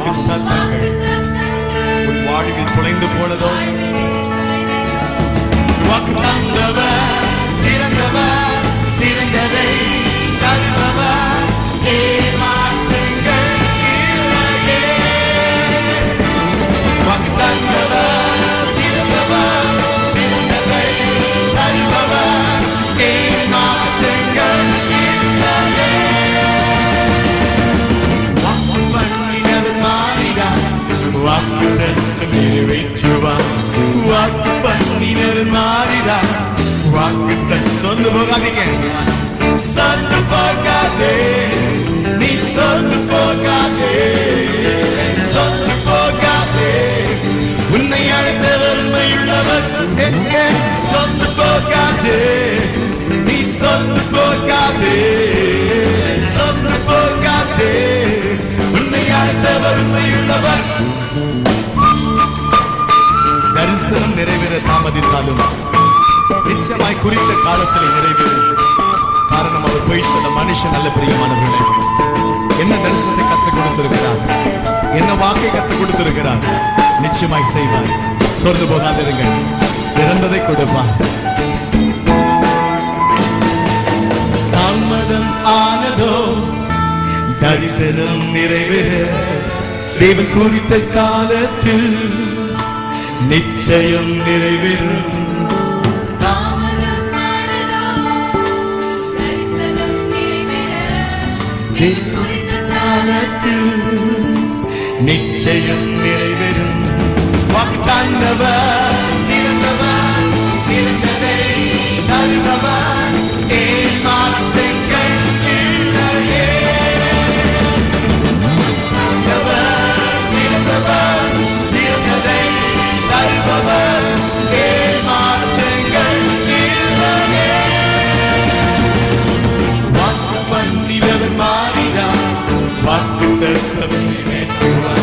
வாக்கு தத்தங்கள் உன் வாழ்வில் தொலைந்து போனதோ வாக்கு தந்தவர் சிறந்தவர் சிறந்ததை தருபவர் ஏமாற்றங்கள் இல்லையே வாக்கு தந்தவர் சிறந்தவர் சிறந்ததை தருபவர் ஏமாற்றங்கள் இல்லையே வாக்கு பண்ணினவர் மாறினார் வாக்குடன் நிறைவேற்றுவார் வாக்கு பண்ணினவர் மாறினார் வாக்கு தன் சொந்து போகாதீங்க சொந்து போகாதே நீ சொந்து போகாதே சொந்து போகாதே உன்னை அழைத்தவர் உண்மையுள்ளவர் சொந்து போகாதே நீ சொந்து போகாதே சொந்து போகாதே உன்னை அழைத்தவர் உண்மையுள்ளவர் தரிசனம் நிறைவேற தாமதித்தாலும் நிச்சயமாய் குறித்த காலத்தில் நிறைவேறும் காரணம் அவர் போய் சொன்ன மனுஷன் நல்ல பிரியமானவர்களே என்ன தரிசனத்தை கற்றுக் கொடுத்திருக்கிறார் என்ன வாக்கை கற்றுக் கொடுத்திருக்கிறார் நிச்சயமாய் செய்வார் சொர்ந்து போகாதிருங்கள் சிறந்ததை கொடுப்பார் தாமதம் ஆனதோ தரிசனம் நிறைவேற தேவன் குறித்த காலத்தில் நிச்சயம் நிறைவேறும் காலத்தில் நிச்சயம் நிறைவேறும் வாக்கு தாண்டவர் சிறந்தவர் சிறந்ததை தருபவர் ஏமாற்றங்கள் இல்லையே தாண்டவர் சிறந்தவர் சிறந்ததை தருபவர் ஏமாற்றங்கள் இல்லையே வாக்கு பண்ணினவர் மாறினார் வாக்கு தத்தம் நிறைவேற்றுவார்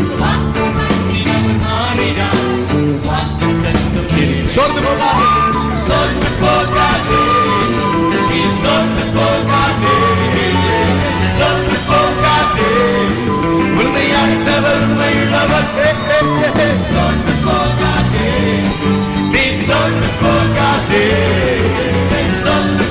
சொர்ந்து போகாதே சொர்ந்து போகாதே நீ சொர்ந்து போகாதே சொர்ந்து போகாதே உன்னை அழைத்தவர் உண்மையுள்ளவர் சொர்ந்து போகாதே நீ சொர்ந்து போகாதே சொர்ந்து